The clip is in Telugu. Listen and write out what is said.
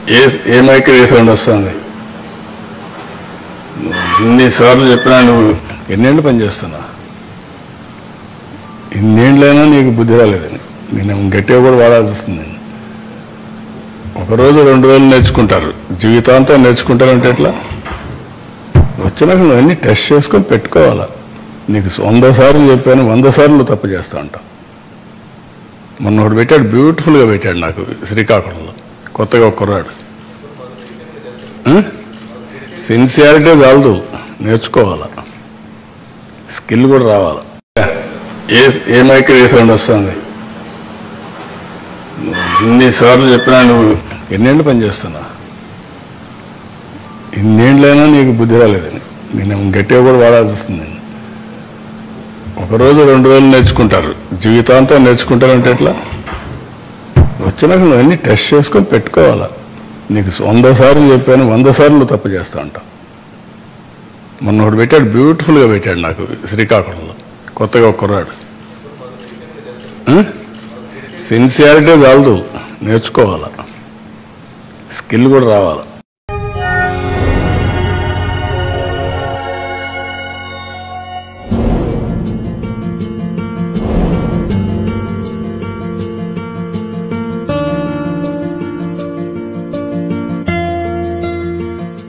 ఏ ఏ మైక్ ఏ సౌండ్ వస్తుంది ఇన్నిసార్లు చెప్పినా నువ్వు ఎన్నేళ్ళు పని చేస్తున్నా ఇన్నేళ్ళైనా నీకు బుద్ధి రాలేదని నేను గట్టిగా కూడా వాడాల్సి వస్తుంది నేను ఒకరోజు రెండు రోజులు నేర్చుకుంటారు జీవితాంతం నేర్చుకుంటారంటే ఎట్లా వచ్చినాక నువ్వు అన్ని టెస్ట్ చేసుకొని పెట్టుకోవాలా నీకు వంద సార్లు చెప్పాను వంద సార్లు తప్పు చేస్తా ఉంటా మొన్న ఒకటి పెట్టాడు బ్యూటిఫుల్గా పెట్టాడు నాకు శ్రీకాకుళంలో కొత్తగా ఒక కుర్రాడు సిన్సియారిటీ చాలదు నేర్చుకోవాలా స్కిల్ కూడా రావాలా ఏ ఏ మైక్ ఏ సౌండ్ వస్తుంది ఇన్నిసార్లు చెప్పినా నువ్వు ఎన్నేళ్ళు పని చేస్తున్నా ఇన్నేళ్ళైనా నీకు బుద్ధి రాలేదని నేను గట్టిగా కూడా వాడాల్సి వస్తుంది నేను ఒకరోజు రెండు రోజులు నేర్చుకుంటారు జీవితాంతం నేర్చుకుంటారంటే ఎట్లా వచ్చినాక నువ్వు అన్ని టెస్ట్ చేసుకొని పెట్టుకోవాలా నీకు వంద సార్లు చెప్పాను వంద సార్లు తప్పు చేస్తా ఉంటా మొన్న ఒకటి పెట్టాడు బ్యూటిఫుల్గా పెట్టాడు నాకు శ్రీకాకుళంలో కొత్తగా ఒక కుర్రాడు సిన్సియారిటీ చాలదు నేర్చుకోవాలా స్కిల్ కూడా రావాలా